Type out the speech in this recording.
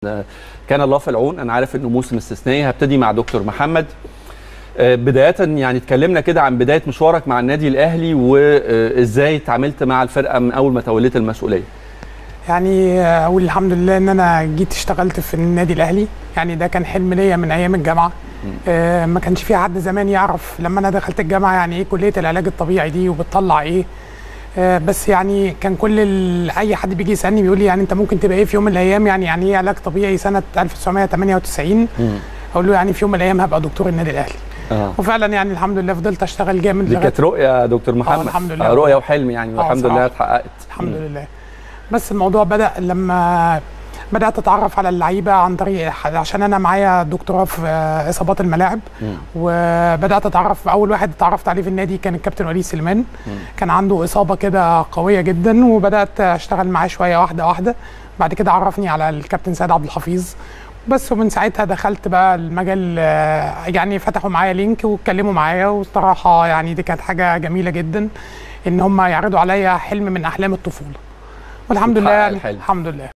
كان الله في العون انا عارف انه موسم استثنائي هبتدي مع دكتور محمد آه، بدايه يعني اتكلمنا كده عن بدايه مشوارك مع النادي الاهلي وازاي اتعاملت مع الفرقه من اول ما توليت المسؤوليه يعني اقول الحمد لله ان انا جيت اشتغلت في النادي الاهلي يعني ده كان حلم ليا من ايام الجامعه آه ما كانش في حد زمان يعرف لما انا دخلت الجامعه يعني ايه كليه العلاج الطبيعي دي وبتطلع ايه آه بس يعني كان كل ال... اي حد بيجي يسالني بيقول لي يعني انت ممكن تبقى ايه في يوم من الايام يعني يعني ايه علاج طبيعي سنه 1998 اقول له يعني في يوم من الايام هبقى دكتور النادي الاهلي اه وفعلا يعني الحمد لله فضلت اشتغل جامد دي كانت رؤيه يا دكتور محمد الحمد لله. آه، رؤيه وحلم يعني آه، والحمد صراحة. لله اتحققت الحمد لله بس الموضوع بدا لما بدات اتعرف على اللعيبه عن طريق عشان انا معايا دكتوراه في آه، اصابات الملاعب مم. وبدات اتعرف اول واحد اتعرفت عليه في النادي كان الكابتن وليد سليمان كان عنده اصابه كده قويه جدا وبدات اشتغل معاه شويه واحده واحده بعد كده عرفني على الكابتن سيد عبد الحفيظ بس ومن ساعتها دخلت بقى المجال آه، يعني فتحوا معايا لينك واتكلموا معايا والصراحه يعني دي كانت حاجه جميله جدا ان هم يعرضوا عليا حلم من احلام الطفوله والحمد لله وتحقق يعني الحلم. الحمد لله